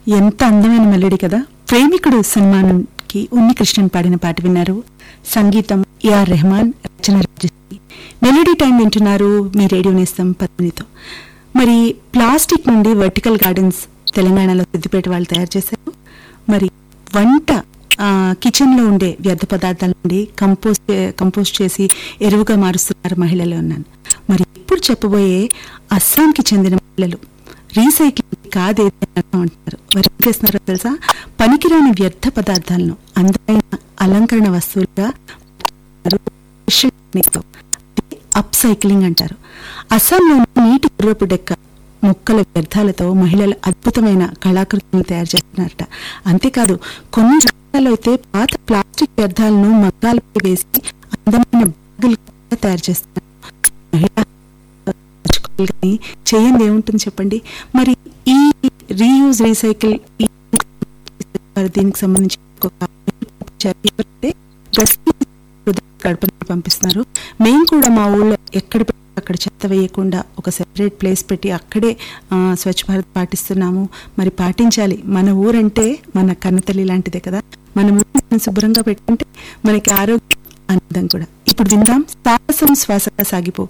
ఎంత అందమైన మెలడీ కదా ప్రేమికుడు సినిమాకి ఉన్ని కృష్ణన్ పాడిన పాట విన్నారు సంగీతం ఏఆర్ రెహమాన్ రచన రాజశ్రీ మెలోడీ టైం వింటున్నారు మీ రేడియో నేస్తం పద్మినితో మరి ప్లాస్టిక్ నుండి వర్టికల్ గార్డెన్స్ తెలంగాణలో సిద్దిపేట వాళ్ళు తయారు చేశారు మరి వంట కిచెన్ లో ఉండే వ్యర్థ పదార్థాల నుండి కంపోస్ట్ కంపోస్ట్ చేసి ఎరువుగా మారుస్తున్నారు మహిళలు ఉన్నాను మరి ఇప్పుడు చెప్పబోయే అస్సాంకి చెందిన మహిళలు రీసైక్లింగ్ కాదేది అంటారు వారు ఏం చేస్తున్నారో తెలుసా పనికిరాని వ్యర్థ పదార్థాలను అందమైన అలంకరణ వస్తువులుగా అప్ సైక్లింగ్ అంటారు అస్సాంలోని నీటి గుర్రపు డెక్క మొక్కల వ్యర్థాలతో మహిళలు అద్భుతమైన కళాకృతులను తయారు చేస్తున్నారట అంతేకాదు కొన్ని రాష్ట్రాల్లో అయితే పాత ప్లాస్టిక్ వ్యర్థాలను మగ్గాలపై వేసి అందమైన బ్యాగులు కూడా తయారు చేస్తున్నారు మహిళా కానీ చేయండి ఏముంటుంది చెప్పండి మరి ఈ రీయూజ్ రీసైకిల్ దీనికి సంబంధించి గడపని పంపిస్తున్నారు మేము కూడా మా ఊళ్ళో ఎక్కడ పెట్టి అక్కడ చెత్త వేయకుండా ఒక సెపరేట్ ప్లేస్ పెట్టి అక్కడే ఆ, స్వచ్ఛ భారత్ పాటిస్తున్నాము మరి పాటించాలి మన ఊరంటే మన కన్నతల్లి లాంటిదే కదా మన ఊరిని శుభ్రంగా పెట్టుకుంటే మనకి ఆరోగ్యం ఆనందం కూడా ఇప్పుడు విందాం సాహసం శ్వాసగా సాగిపో